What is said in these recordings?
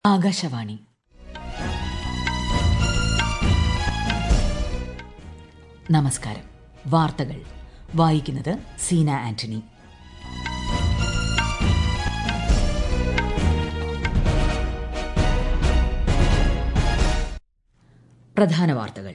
ആകാശവാണി നമസ്കാരം വാർത്തകൾ വായിക്കുന്നത് സീന ആന്റണി പ്രധാന വാർത്തകൾ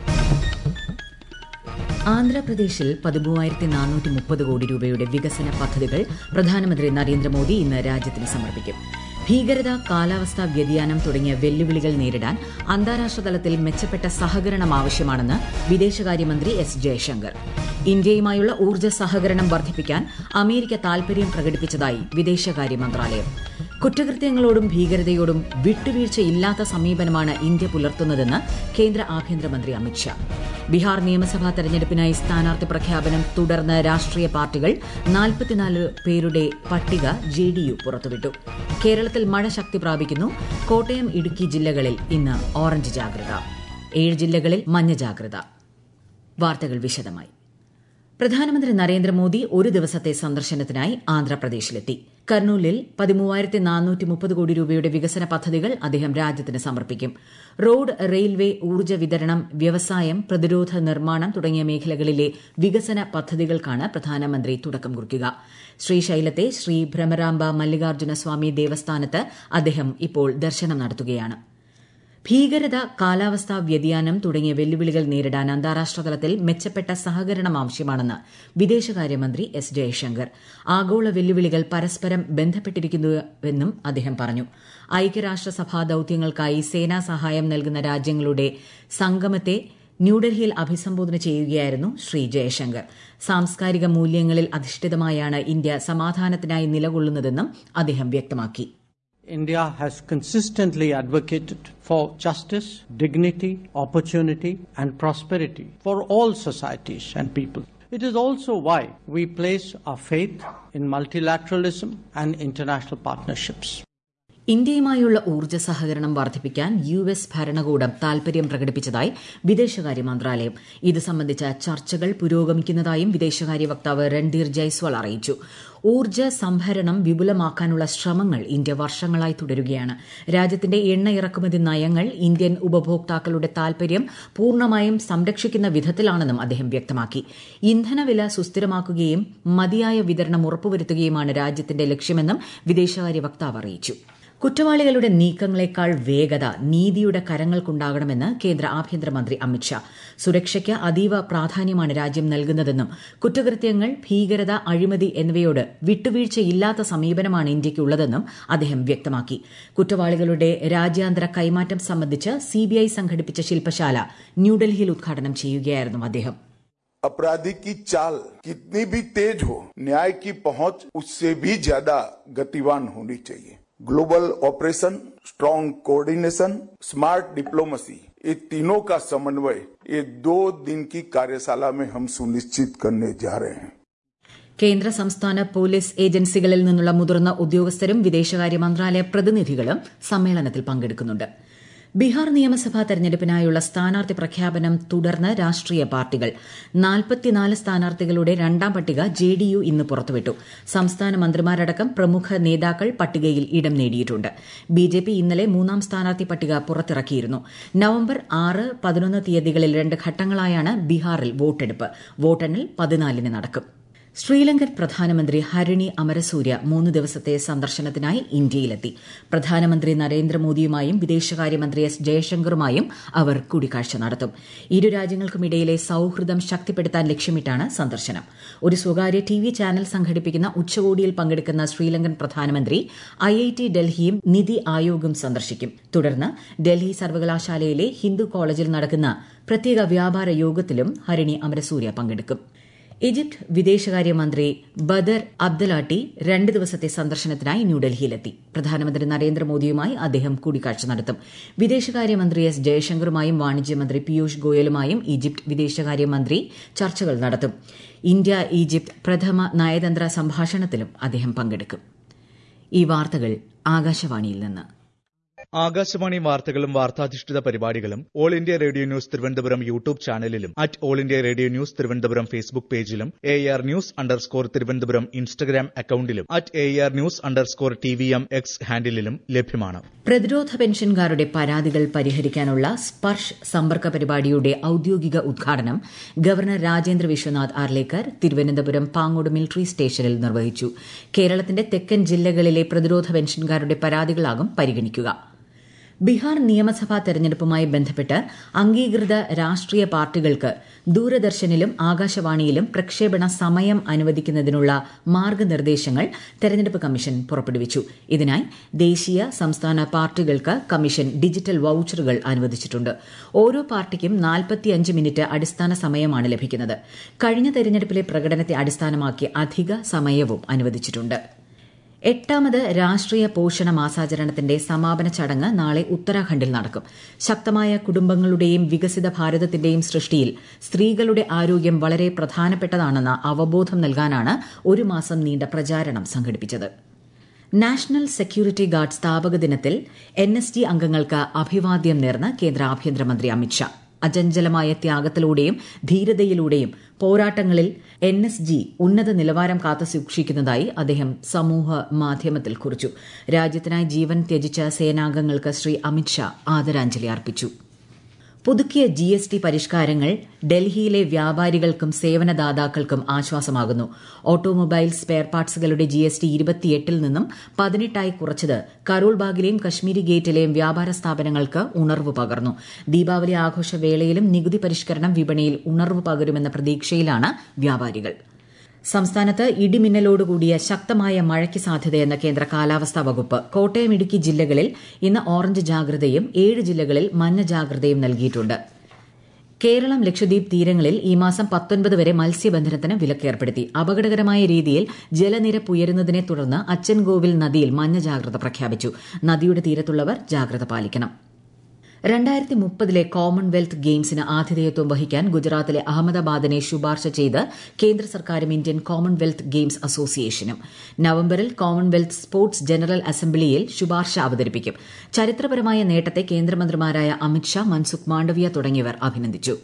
ആന്ധ്രാപ്രദേശിൽ പതിമൂവായിരത്തി നാനൂറ്റി മുപ്പത് കോടി രൂപയുടെ വികസന പദ്ധതികൾ പ്രധാനമന്ത്രി നരേന്ദ്രമോദി ഇന്ന് രാജ്യത്തിന് സമർപ്പിക്കും ഭീകരത കാലാവസ്ഥാ വ്യതിയാനം തുടങ്ങിയ വെല്ലുവിളികൾ നേരിടാൻ അന്താരാഷ്ട്ര തലത്തിൽ മെച്ചപ്പെട്ട സഹകരണം ആവശ്യമാണെന്ന് വിദേശകാര്യമന്ത്രി എസ് ജയശങ്കർ ഇന്ത്യയുമായുള്ള ഊർജ്ജ സഹകരണം വർദ്ധിപ്പിക്കാൻ അമേരിക്ക താൽപര്യം പ്രകടിപ്പിച്ചതായി വിദേശകാര്യ മന്ത്രാലയം കുറ്റകൃത്യങ്ങളോടും ഭീകരതയോടും വിട്ടുവീഴ്ചയില്ലാത്ത സമീപനമാണ് ഇന്ത്യ പുലർത്തുന്നതെന്ന് കേന്ദ്ര ആഭ്യന്തരമന്ത്രി അമിത്ഷാ ബീഹാർ നിയമസഭാ തെരഞ്ഞെടുപ്പിനായി സ്ഥാനാർത്ഥി പ്രഖ്യാപനം തുടർന്ന് രാഷ്ട്രീയ പാർട്ടികൾ നാൽപ്പത്തിനാല് പേരുടെ പട്ടിക ജെ ഡി യു പുറത്തുവിട്ടു കേരളത്തിൽ മഴ ശക്തി പ്രാപിക്കുന്നു കോട്ടയം ഇടുക്കി ജില്ലകളിൽ ഇന്ന് ഓറഞ്ച് ജാഗ്രത ഏഴ് ജില്ലകളിൽ മഞ്ഞ ജാഗ്രത വാർത്തകൾ വിശദമായി പ്രധാനമന്ത്രി നരേന്ദ്രമോദി ഒരു ദിവസത്തെ സന്ദർശനത്തിനായി ആന്ധ്രാപ്രദേശിലെത്തി കർണൂലിൽ പതിമൂവായിരത്തി നാനൂറ്റി മുപ്പത് കോടി രൂപയുടെ വികസന പദ്ധതികൾ അദ്ദേഹം രാജ്യത്തിന് സമർപ്പിക്കും റോഡ് റെയിൽവേ ഊർജ്ജ വിതരണം വ്യവസായം പ്രതിരോധ നിർമ്മാണം തുടങ്ങിയ മേഖലകളിലെ വികസന പദ്ധതികൾക്കാണ് പ്രധാനമന്ത്രി തുടക്കം കുറിക്കുക ശ്രീശൈലത്തെ ശ്രീ ഭ്രമരാംബ മല്ലികാർജ്ജുന സ്വാമി ദേവസ്ഥാനത്ത് അദ്ദേഹം ഇപ്പോൾ ദർശനം നടത്തുകയാണ് ഭീകരത കാലാവസ്ഥാ വ്യതിയാനം തുടങ്ങിയ വെല്ലുവിളികൾ നേരിടാൻ അന്താരാഷ്ട്ര തലത്തിൽ മെച്ചപ്പെട്ട സഹകരണം ആവശ്യമാണെന്ന് വിദേശകാര്യമന്ത്രി എസ് ജയശങ്കർ ആഗോള വെല്ലുവിളികൾ പരസ്പരം ബന്ധപ്പെട്ടിരിക്കുന്നുവെന്നും അദ്ദേഹം പറഞ്ഞു ഐക്യരാഷ്ട്രസഭാ ദൌത്യങ്ങൾക്കായി സേനാ സഹായം നൽകുന്ന രാജ്യങ്ങളുടെ സംഗമത്തെ ന്യൂഡൽഹിയിൽ അഭിസംബോധന ചെയ്യുകയായിരുന്നു ശ്രീ ജയശങ്കർ സാംസ്കാരിക മൂല്യങ്ങളിൽ അധിഷ്ഠിതമായാണ് ഇന്ത്യ സമാധാനത്തിനായി നിലകൊള്ളുന്നതെന്നും അദ്ദേഹം വ്യക്തമാക്കി India has consistently advocated for justice, dignity, opportunity, and prosperity for all societies and people. It is also why we place our faith in multilateralism and international partnerships. ഇന്ത്യയുമായുള്ള ഊർജ്ജ സഹകരണം വർദ്ധിപ്പിക്കാൻ യു എസ് ഭരണകൂടം താൽപര്യം പ്രകടിപ്പിച്ചതായി വിദേശകാര്യ മന്ത്രാലയം ഇത് സംബന്ധിച്ച ചർച്ചകൾ പുരോഗമിക്കുന്നതായും വിദേശകാര്യ വക്താവ് രൺധീർ ജയ്സ്വാൾ അറിയിച്ചു ഊർജ്ജ സംഭരണം വിപുലമാക്കാനുള്ള ശ്രമങ്ങൾ ഇന്ത്യ വർഷങ്ങളായി തുടരുകയാണ് രാജ്യത്തിന്റെ എണ്ണ ഇറക്കുമതി നയങ്ങൾ ഇന്ത്യൻ ഉപഭോക്താക്കളുടെ താൽപര്യം പൂർണ്ണമായും സംരക്ഷിക്കുന്ന വിധത്തിലാണെന്നും അദ്ദേഹം വ്യക്തമാക്കി ഇന്ധനവില സുസ്ഥിരമാക്കുകയും മതിയായ വിതരണം ഉറപ്പുവരുത്തുകയുമാണ് രാജ്യത്തിന്റെ ലക്ഷ്യമെന്നും വിദേശകാര്യ വക്താവ് അറിയിച്ചു കുറ്റവാളികളുടെ നീക്കങ്ങളെക്കാൾ വേഗത നീതിയുടെ കരങ്ങൾക്കുണ്ടാകണമെന്ന് കേന്ദ്ര ആഭ്യന്തരമന്ത്രി അമിത്ഷാ സുരക്ഷയ്ക്ക് അതീവ പ്രാധാന്യമാണ് രാജ്യം നൽകുന്നതെന്നും കുറ്റകൃത്യങ്ങൾ ഭീകരത അഴിമതി എന്നിവയോട് വിട്ടുവീഴ്ചയില്ലാത്ത സമീപനമാണ് ഇന്ത്യയ്ക്കുള്ളതെന്നും അദ്ദേഹം വ്യക്തമാക്കി കുറ്റവാളികളുടെ രാജ്യാന്തര കൈമാറ്റം സംബന്ധിച്ച് സിബിഐ സംഘടിപ്പിച്ച ശില്പശാല ന്യൂഡൽഹിയിൽ ഉദ്ഘാടനം ചെയ്യുകയായിരുന്നു അദ്ദേഹം अपराधी की चाल कितनी भी तेज हो न्याय की पहुंच उससे भी ज्यादा गतिवान होनी चाहिए global operation strong coordination smart diplomacy ये तीनों का समन्वय ये दो दिन की कार्यशाला में हम सुनिश्चित करने जा रहे हैं കേന്ദ്ര സംസ്ഥാന പോലീസ് ഏജൻസികളിൽ നിന്നുള്ള മുതിർന്ന ഉദ്യോഗസ്ഥരും വിദേശകാര്യ മന്ത്രാലയ പ്രതിനിധികളും സമ്മേളനത്തിൽ പങ്കെടുക്കുന്നുണ്ട് ബീഹാർ നിയമസഭാ തെരഞ്ഞെടുപ്പിനായുള്ള സ്ഥാനാർത്ഥി പ്രഖ്യാപനം തുടർന്ന് രാഷ്ട്രീയ പാർട്ടികൾ നാൽപ്പത്തിനാല് സ്ഥാനാർത്ഥികളുടെ രണ്ടാം പട്ടിക ജെ ഡി യു ഇന്ന് പുറത്തുവിട്ടു സംസ്ഥാന മന്ത്രിമാരടക്കം പ്രമുഖ നേതാക്കൾ പട്ടികയിൽ ഇടം നേടിയിട്ടുണ്ട് ബി ജെ പി ഇന്നലെ മൂന്നാം സ്ഥാനാർത്ഥി പട്ടിക പുറത്തിറക്കിയിരുന്നു നവംബർ ആറ് പതിനൊന്ന് തീയതികളിൽ രണ്ട് ഘട്ടങ്ങളായാണ് ബീഹാറിൽ വോട്ടെടുപ്പ് വോട്ടെണ്ണൽ പതിനാലിന് നടക്കും ശ്രീലങ്കൻ പ്രധാനമന്ത്രി ഹരിണി അമരസൂര്യ മൂന്ന് ദിവസത്തെ സന്ദർശനത്തിനായി ഇന്ത്യയിലെത്തി പ്രധാനമന്ത്രി നരേന്ദ്രമോദിയുമായും വിദേശകാര്യമന്ത്രി എസ് ജയശങ്കറുമായും അവർ കൂടിക്കാഴ്ച നടത്തും ഇരു രാജ്യങ്ങൾക്കുമിടയിലെ സൌഹൃദം ശക്തിപ്പെടുത്താൻ ലക്ഷ്യമിട്ടാണ് സന്ദർശനം ഒരു സ്വകാര്യ ടി വി ചാനൽ സംഘടിപ്പിക്കുന്ന ഉച്ചകോടിയിൽ പങ്കെടുക്കുന്ന ശ്രീലങ്കൻ പ്രധാനമന്ത്രി ഐ ഐ ടി ഡൽഹിയും നിതി ആയോഗും സന്ദർശിക്കും തുടർന്ന് ഡൽഹി സർവകലാശാലയിലെ ഹിന്ദു കോളേജിൽ നടക്കുന്ന പ്രത്യേക വ്യാപാര യോഗത്തിലും ഹരിണി അമരസൂര്യ പങ്കെടുക്കും ഈജിപ്ത് വിദേശകാര്യമന്ത്രി ബദർ അബ്ദലാട്ടി രണ്ട് ദിവസത്തെ സന്ദർശനത്തിനായി ന്യൂഡൽഹിയിലെത്തി പ്രധാനമന്ത്രി നരേന്ദ്രമോദിയുമായി അദ്ദേഹം കൂടിക്കാഴ്ച നടത്തും വിദേശകാര്യമന്ത്രി എസ് ജയശങ്കറുമായും വാണിജ്യമന്ത്രി പീയൂഷ് ഗോയലുമായും ഈജിപ്ത് വിദേശകാര്യമന്ത്രി ചർച്ചകൾ നടത്തും ഇന്ത്യ ഈജിപ്ത് പ്രഥമ നയതന്ത്ര സംഭാഷണത്തിലും അദ്ദേഹം പങ്കെടുക്കും ഈ വാർത്തകൾ ആകാശവാണിയിൽ നിന്ന് ആകാശവാണി വാർത്തകളും വാർത്താധിഷ്ഠിത പരിപാടികളും All India Radio News Thiruvananthapuram YouTube ചാനലിലും at All India Radio News Thiruvananthapuram Facebook പേജിലും A R News underscore Thiruvananthapuram Instagram അക്കൌണ്ടിലും at A R News underscore T V M X ഹാൻഡിലും ലഭ്യമാണ് പ്രതിരോധ പെൻഷൻകാരുടെ പരാതികൾ പരിഹരിക്കാനുള്ള സ്പർശ് സമ്പർക്ക പരിപാടിയുടെ ഔദ്യോഗിക ഉദ്ഘാടനം ഗവർണർ രാജേന്ദ്ര വിശ്വനാഥ് ആർലേക്കർ തിരുവനന്തപുരം പാങ്ങോട് മിലിറ്ററി സ്റ്റേഷനിൽ നിർവഹിച്ചു കേരളത്തിന്റെ തെക്കൻ ജില്ലകളിലെ പ്രതിരോധ പെൻഷൻകാരുടെ പരാതികളാകും പരിഗണിക്കുക ബീഹാർ നിയമസഭാ തെരഞ്ഞെടുപ്പുമായി ബന്ധപ്പെട്ട് അംഗീകൃത രാഷ്ട്രീയ പാർട്ടികൾക്ക് ദൂരദർശനിലും ആകാശവാണിയിലും പ്രക്ഷേപണ സമയം അനുവദിക്കുന്നതിനുള്ള മാർഗനിർദ്ദേശങ്ങൾ തെരഞ്ഞെടുപ്പ് കമ്മീഷൻ പുറപ്പെടുവിച്ചു ഇതിനായി ദേശീയ സംസ്ഥാന പാർട്ടികൾക്ക് കമ്മീഷൻ ഡിജിറ്റൽ വൌച്ചറുകൾ അനുവദിച്ചിട്ടുണ്ട് ഓരോ പാർട്ടിക്കും നാൽപ്പത്തിയഞ്ച് മിനിറ്റ് അടിസ്ഥാന സമയമാണ് ലഭിക്കുന്നത് കഴിഞ്ഞ തെരഞ്ഞെടുപ്പിലെ പ്രകടനത്തെ അടിസ്ഥാനമാക്കി അധിക സമയവും അനുവദിച്ചിട്ടുണ്ട് എട്ടാമത് രാഷ്ട്രീയ പോഷണ മാസാചരണത്തിന്റെ സമാപന ചടങ്ങ് നാളെ ഉത്തരാഖണ്ഡിൽ നടക്കും ശക്തമായ കുടുംബങ്ങളുടെയും വികസിത ഭാരതത്തിന്റെയും സൃഷ്ടിയിൽ സ്ത്രീകളുടെ ആരോഗ്യം വളരെ പ്രധാനപ്പെട്ടതാണെന്ന അവബോധം നൽകാനാണ് ഒരു മാസം നീണ്ട പ്രചാരണം സംഘടിപ്പിച്ചത് നാഷണൽ സെക്യൂരിറ്റി ഗാർഡ് സ്ഥാപക ദിനത്തിൽ എൻ എസ് ഡി അംഗങ്ങൾക്ക് അഭിവാദ്യം നേർന്ന് കേന്ദ്ര ആഭ്യന്തരമന്ത്രി അമിത്ഷാ അചഞ്ചലമായ ത്യാഗത്തിലൂടെയും ധീരതയിലൂടെയും പോരാട്ടങ്ങളിൽ എൻ എസ് ജി ഉന്നത നിലവാരം കാത്തുസൂക്ഷിക്കുന്നതായി അദ്ദേഹം സമൂഹ മാധ്യമത്തിൽ കുറിച്ചു രാജ്യത്തിനായി ജീവൻ ത്യജിച്ച സേനാംഗങ്ങൾക്ക് ശ്രീ അമിത്ഷാ ആദരാഞ്ജലി അർപ്പിച്ചു പുതുക്കിയ ജി എസ് ടി പരിഷ്കാരങ്ങൾ ഡൽഹിയിലെ വ്യാപാരികൾക്കും സേവനദാതാക്കൾക്കും ആശ്വാസമാകുന്നു ഓട്ടോമൊബൈൽ സ്പെയർ പാർട്സുകളുടെ ജി എസ് ടി ഇരുപത്തിയെട്ടിൽ നിന്നും പതിനെട്ടായി കുറച്ചത് കരോൾബാഗിലെയും കശ്മീരി ഗേറ്റിലെയും വ്യാപാര സ്ഥാപനങ്ങൾക്ക് ഉണർവ് പകർന്നു ദീപാവലി ആഘോഷവേളയിലും നികുതി പരിഷ്കരണം വിപണിയിൽ ഉണർവ് പകരുമെന്ന പ്രതീക്ഷയിലാണ് വ്യാപാരികൾ സംസ്ഥാനത്ത് ഇടിമിന്നലോടുകൂടിയ ശക്തമായ മഴയ്ക്ക് സാധ്യതയെന്ന കേന്ദ്ര കാലാവസ്ഥാ വകുപ്പ് കോട്ടയം ഇടുക്കി ജില്ലകളിൽ ഇന്ന് ഓറഞ്ച് ജാഗ്രതയും ഏഴ് ജില്ലകളിൽ മഞ്ഞ ജാഗ്രതയും നൽകിയിട്ടുണ്ട് കേരളം ലക്ഷദ്വീപ് തീരങ്ങളിൽ ഈ മാസം പത്തൊൻപത് വരെ മത്സ്യബന്ധനത്തിന് വിലക്കേർപ്പെടുത്തി അപകടകരമായ രീതിയിൽ ജലനിരപ്പ് ഉയരുന്നതിനെ തുടർന്ന് അച്ചൻകോവിൽ നദിയിൽ മഞ്ഞ ജാഗ്രത പ്രഖ്യാപിച്ചു നദിയുടെ തീരത്തുള്ളവർ ജാഗ്രത പാലിക്കണം രണ്ടായിരത്തി മുപ്പതിലെ കോമൺവെൽത്ത് ഗെയിംസിന് ആതിഥേയത്വം വഹിക്കാൻ ഗുജറാത്തിലെ അഹമ്മദാബാദിനെ ശുപാർശ ചെയ്ത് കേന്ദ്ര സർക്കാരും ഇന്ത്യൻ കോമൺവെൽത്ത് ഗെയിംസ് അസോസിയേഷനും നവംബറിൽ കോമൺവെൽത്ത് സ്പോർട്സ് ജനറൽ അസംബ്ലിയിൽ ശുപാർശ അവതരിപ്പിക്കും ചരിത്രപരമായ നേട്ടത്തെ കേന്ദ്രമന്ത്രിമാരായ അമിത്ഷാ മൻസുഖ് മാണ്ഡവ്യ തുടങ്ങിയവർ അഭിനന്ദിച്ചു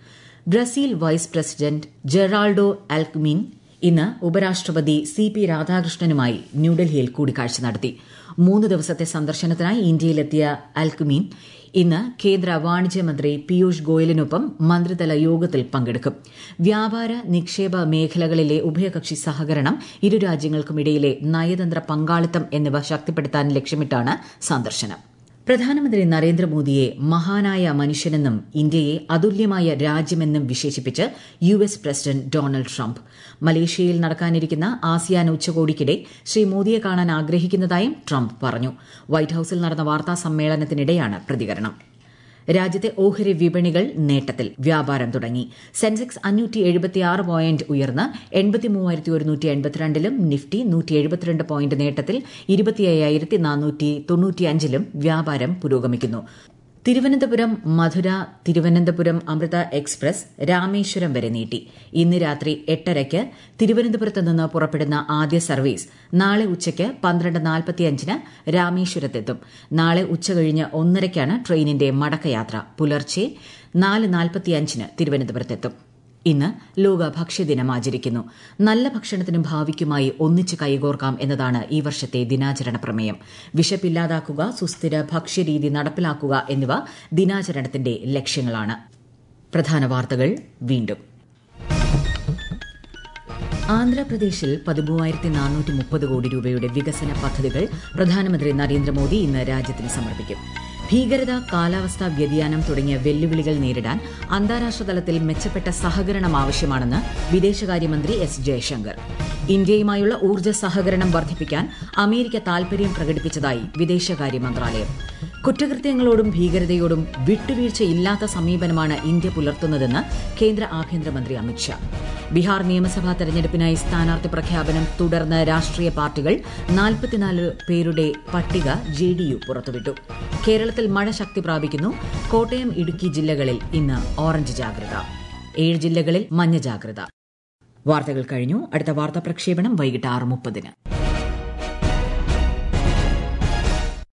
Brazil vice president Geraldo Alckmin ഇന്ന് ഉപരാഷ്ട്രപതി സി പി രാധാകൃഷ്ണനുമായി ന്യൂഡൽഹിയിൽ കൂടിക്കാഴ്ച നടത്തി മൂന്ന് ദിവസത്തെ സന്ദർശനത്തിനായി ഇന്ത്യയിലെത്തിയ അൽക്മീൻ ഇന്ന് കേന്ദ്ര വാണിജ്യമന്ത്രി പീയൂഷ് ഗോയലിനൊപ്പം മന്ത്രിതല യോഗത്തിൽ പങ്കെടുക്കും വ്യാപാര നിക്ഷേപ മേഖലകളിലെ ഉഭയകക്ഷി സഹകരണം ഇരു രാജ്യങ്ങൾക്കുമിടയിലെ നയതന്ത്ര പങ്കാളിത്തം എന്നിവ ശക്തിപ്പെടുത്താൻ ലക്ഷ്യമിട്ടാണ് സന്ദർശനം പ്രധാനമന്ത്രി നരേന്ദ്രമോദിയെ മഹാനായ മനുഷ്യനെന്നും ഇന്ത്യയെ അതുല്യമായ രാജ്യമെന്നും വിശേഷിപ്പിച്ച് U S president Donald Trump മലേഷ്യയിൽ നടക്കാനിരിക്കുന്ന ആസിയാൻ ഉച്ചകോടിക്കിടെ ശ്രീ മോദിയെ കാണാൻ ആഗ്രഹിക്കുന്നതായും ട്രംപ് പറഞ്ഞു വൈറ്റ് ഹൌസിൽ നടന്ന വാർത്താ സമ്മേളനത്തിനിടെയാണ് പ്രതികരണം രാജ്യത്തെ ഓഹരി വിപണികൾ നേട്ടത്തിൽ വ്യാപാരം തുടങ്ങി സെൻസെക്സ് അഞ്ഞൂറ്റി എഴുപത്തിയാറ് പോയിന്റ് ഉയർന്ന് എൺപത്തി മൂവായിരത്തി ഒരുന്നൂറ്റി എൺപത്തിരണ്ടിലും നിഫ്റ്റി നൂറ്റി എഴുപത്തിരണ്ട് പോയിന്റ് നേട്ടത്തിൽ ഇരുപത്തി അയ്യായിരത്തി നാനൂറ്റി തൊണ്ണൂറ്റിയഞ്ചിലും വ്യാപാരം പുരോഗമിക്കുന്നു തിരുവനന്തപുരം മധുര തിരുവനന്തപുരം അമൃത എക്സ്പ്രസ് രാമേശ്വരം വരെ നീട്ടി ഇന്ന് രാത്രി എട്ടരയ്ക്ക് തിരുവനന്തപുരത്ത് നിന്ന് പുറപ്പെടുന്ന ആദ്യ സർവീസ് നാളെ ഉച്ചയ്ക്ക് പന്ത്രണ്ട് നാൽപ്പത്തിയഞ്ചിന് രാമേശ്വരത്തെത്തും നാളെ ഉച്ചകഴിഞ്ഞ് ഒന്നരയ്ക്കാണ് ട്രെയിനിന്റെ മടക്കയാത്ര പുലർച്ചെ നാല് നാൽപ്പത്തിയഞ്ചിന് തിരുവനന്തപുരത്തെത്തും ഇന്ന് ലോക ഭക്ഷ്യദിനം ആചരിക്കുന്നു നല്ല ഭക്ഷണത്തിനും ഭാവിക്കുമായി ഒന്നിച്ച് കൈകോർക്കാം എന്നതാണ് ഈ വർഷത്തെ ദിനാചരണ പ്രമേയം വിശപ്പില്ലാതാക്കുക സുസ്ഥിര ഭക്ഷ്യരീതി നടപ്പിലാക്കുക എന്നിവ ദിനാചരണത്തിന്റെ ലക്ഷ്യങ്ങളാണ് പ്രധാന വാർത്തകൾ വീണ്ടും ആന്ധ്രാപ്രദേശിൽ പതിമൂവായിരത്തി നാനൂറ്റി മുപ്പത് കോടി രൂപയുടെ വികസന പദ്ധതികൾ പ്രധാനമന്ത്രി നരേന്ദ്രമോദി ഇന്ന് രാജ്യത്തിന് സമർപ്പിക്കും ഭീകരത കാലാവസ്ഥാ വ്യതിയാനം തുടങ്ങിയ വെല്ലുവിളികൾ നേരിടാൻ അന്താരാഷ്ട്ര തലത്തിൽ മെച്ചപ്പെട്ട സഹകരണം ആവശ്യമാണെന്ന് വിദേശകാര്യമന്ത്രി എസ് ജയശങ്കർ ഇന്ത്യയുമായുള്ള ഊർജ്ജ സഹകരണം വർദ്ധിപ്പിക്കാൻ അമേരിക്ക താൽപര്യം പ്രകടിപ്പിച്ചതായി വിദേശകാര്യ മന്ത്രാലയം കുറ്റകൃത്യങ്ങളോടും ഭീകരതയോടും വിട്ടുവീഴ്ചയില്ലാത്ത സമീപനമാണ് ഇന്ത്യ പുലർത്തുന്നതെന്ന് കേന്ദ്ര ആഭ്യന്തരമന്ത്രി അമിത്ഷാ ബീഹാർ നിയമസഭാ തെരഞ്ഞെടുപ്പിനായി സ്ഥാനാർത്ഥി പ്രഖ്യാപനം തുടർന്ന് രാഷ്ട്രീയ പാർട്ടികൾ നാൽപ്പത്തിനാല് പേരുടെ പട്ടിക ജെ ഡി യു പുറത്തുവിട്ടു കേരളത്തിൽ മഴ ശക്തി പ്രാപിക്കുന്നു കോട്ടയം ഇടുക്കി ജില്ലകളിൽ ഇന്ന് ഓറഞ്ച് ജാഗ്രത ഏഴ് ജില്ലകളിൽ മഞ്ഞ ജാഗ്രത വാർത്തകൾ കഴിഞ്ഞു അടുത്ത വാർത്താ പ്രക്ഷേപണം വൈകിട്ട് ആറ് മുപ്പതിന്